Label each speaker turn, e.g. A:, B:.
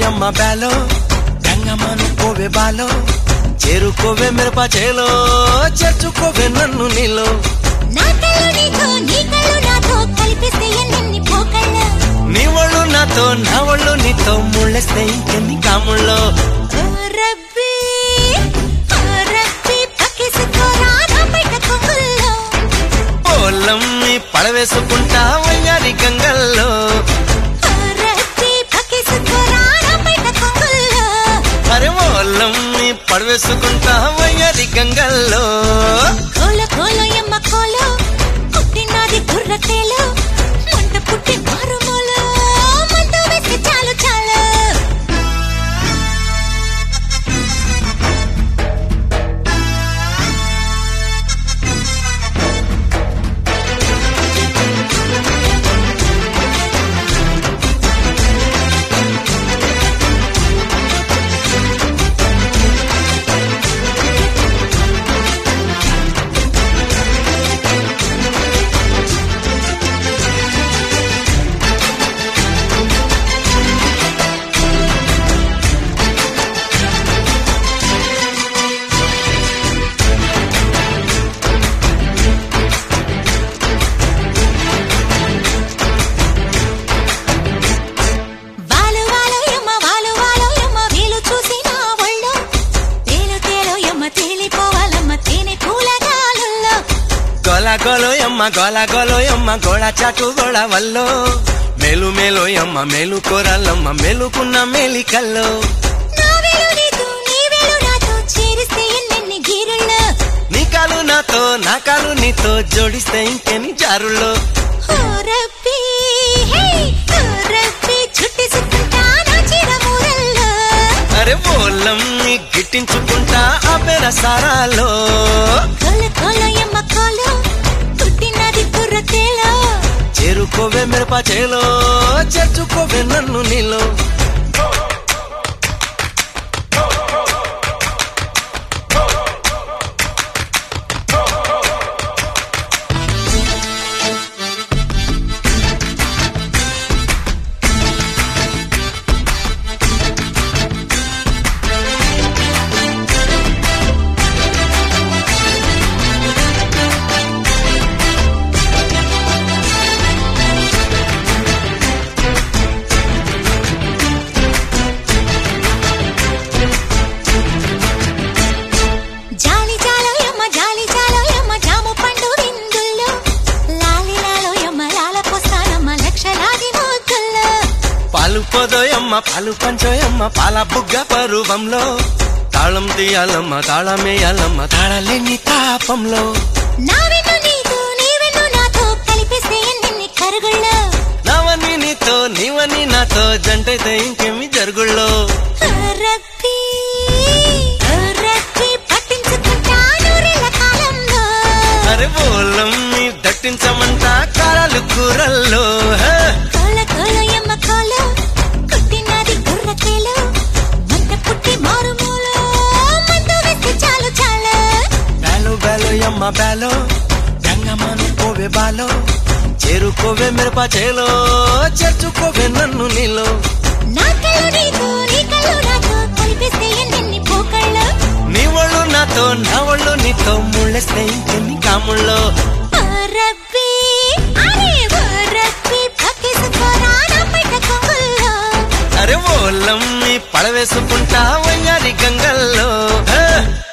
A: అమ్మ బేలో గంగమ్మను కోవే బాలో చేరుకోవే మిరప చేలో చేర్చుకోవే నన్ను నీలో
B: నా కళ్ళు నీతో నీ కళ్ళు నాతో కలిపిస్తే ఎన్నెన్ని పోకళ్ళు
A: నీ ఒళ్ళు నాతో నా ఒళ్ళు నీతో ముళ్ళేస్తే ఇంకెన్ని కాముళ్ళో
B: ఓ రబ్బీ ఓ రబ్బీ పక్కేసుకోరా నా బయట కొంగుల్లో
A: పోలం నీ పడవేసుకుంటా వయ్యారి గంగల్లో
B: ఓ రబ్బీ పక్కేసుకోరా నా బయట కొంగుల్లో
A: అరే ఓలం నీ పడవేసుకుంటా వయ్యారి గంగల్లో
B: కోల కోల ఎమ్మ కోలో పుట్టినది గుర్రకేలో మంట పుట్టి మారుమూలో మంట వేస్తే చాలు చాలు వాలు వాలు యమ్మ వాలు వాలు యమ్మ వీలు చూసి నా ఒళ్ళో తేలు తేలు యమ్మ తేలిపోవాలమ్మ తేనె కూలగాలుల్లో
A: గోల గోలోయమ్మ గోల గోలోయమ్మ గోళ చాటు గోళ వల్లో మేలు మేలోయమ్మ మేలు కూరలమ్మ మేలుకున్న మేలికల్లో
B: నా వేలు నీతో నీ వేలు నాతో చేరిస్తే ఎన్నెన్ని గీరుల్లో
A: నీ కాలు నాతో నా కాలు నీతో జోడిస్తే ఇంకెన్ని జారుల్లో
B: ఓ రబ్బీ హే ఓ రబ్బీ చుట్టి సుత్తుంటా నా చీర మూరల్లో
A: అరే బోలం నీ గిట్టించుకుంటా ఆ పెర సారాలో
B: కోల కోల యమ్మ కోలో పుట్టినది గుర్రకేలో
A: చేరుకోవే మిరప చేలో చేర్చుకోవే నన్ను నీలో
B: జాలి జాలో యమ్మ జాలి జాలో యమ్మ జాము పండు విందుల్లో లాలి లాలో యమ్మ లాల పోస్తానమ్మ లక్షలాది మోతుల్లో
A: పాలు పోదోయమ్మ పాలు పంచోయమ్మ పాల బుగ్గ పరువంలో తాళం తీయాలమ్మ తాళమేయాలమ్మ తాళలేని తాపంలో
B: నా వెన్ను నీతో నీ వెన్ను నాతో కలిపిస్తే ఎన్నెన్ని కరుగుల్లో
A: నావని నీతో నీవని నాతో జంటైతే ఇంకేమి జరుగుళ్ళో
B: రబ్బీ రబ్బీ పట్టించుకుంటా నూరేళ్ల కాలంలో
A: అరే బోలం నీ దట్టించమంట కారాలు కూరల్లో హే.
B: కోల కోల యమ్మ కోల కుట్టినది గుర్రకేలో మంట పుట్టి మారుమూలో మందు వేస్తే చాలు చాలు
A: బేలో బేలో యమ్మ బేలో గంగమ్మను కోవే బాలో చేరుకోవే మిరప చేలో చేర్చుకోవే నన్ను నీలో
B: నా కళ్ళు నీతో నీ కళ్ళు నాతో కలిపిస్తే ఎన్నెన్ని పోకళ్ళు
A: నీ ఒళ్ళు నాతో నా ఒళ్ళు నీతో ముళ్ళేస్తే ఇంకెన్ని కాముళ్ళో
B: ఓ రబ్బీ అరే ఓ రబ్బీ పక్కేసుకోరా నా బయట కొంగుల్లో
A: అరే ఓలం నీ పడవేసుకుంటా వయ్యారి గంగల్లో హే.